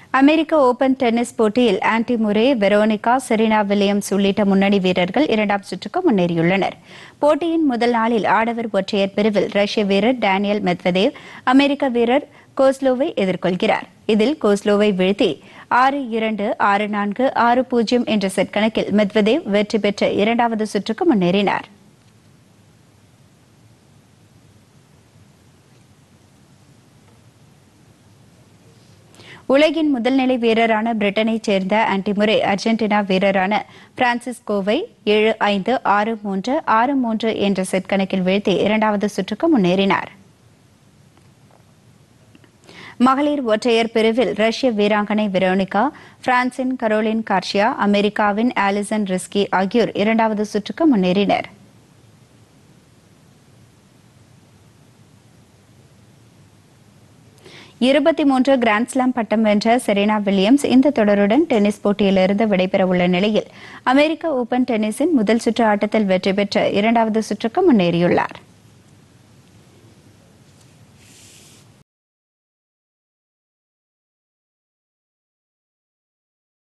அமெரிக்க open tennis போட்டியில் Andy Murray Veronika Serena Williams உள்ளிட்ட முன்னணி வீரர்கள் இரண்டாம் சுற்றுக்கு முன்னேறியுள்ளனர் போட்டியின் முதல் நாளில் ஆடவர் ஒற்றையர் பிரிவில் ரஷ்ய வீரர் டேனியல் மெத்வதேவ் அமெரிக்க வீரர் கோஸ்லோவை எதிர்கொள்கிறார் இதில் கோஸ்லோவை வீழ்த்தி ஆறு இரண்டு ஆறு நான்கு ஆறு பூஜ்ஜியம் என்ற செட் கணக்கில் மெத்வதேவ் வெற்றி பெற்று இரண்டாவது சுற்றுக்கு முன்னேறினார் உலகின் முதல்நிலை வீரரான பிரிட்டனைச் சேர்ந்த ஆன்டிமுரே அர்ஜென்டினா வீரரான பிரான்சிஸ்கோவை ஏழு ஐந்து ஆறு மூன்று ஆறு மூன்று என்ற செட் கணக்கில் வீழ்த்தி இரண்டாவது சுற்றுக்கு முன்னேறினார் மகளிர் ஒற்றையர் பிரிவில் ரஷ்ய வீராங்கனை வெரோனிகா பிரான்சின் கரோலின் கார்ஷியா அமெரிக்காவின் ஆலிசன் ரிஸ்கி ஆகியோர் இரண்டாவது சுற்றுக்கு முன்னேறினர் இருபத்தி மூன்று கிராண்ட்ஸ்லாம் பட்டம் வென்ற செரீனா வில்லியம்ஸ் இந்த தொடருடன் டென்னிஸ் போட்டியிலிருந்து விடைபெறவுள்ள நிலையில் அமெரிக்க ஓபன் டென்னிஸின் முதல் சுற்று ஆட்டத்தில் வெற்றி பெற்று இரண்டாவது சுற்றுக்கு முன்னேறியுள்ளார்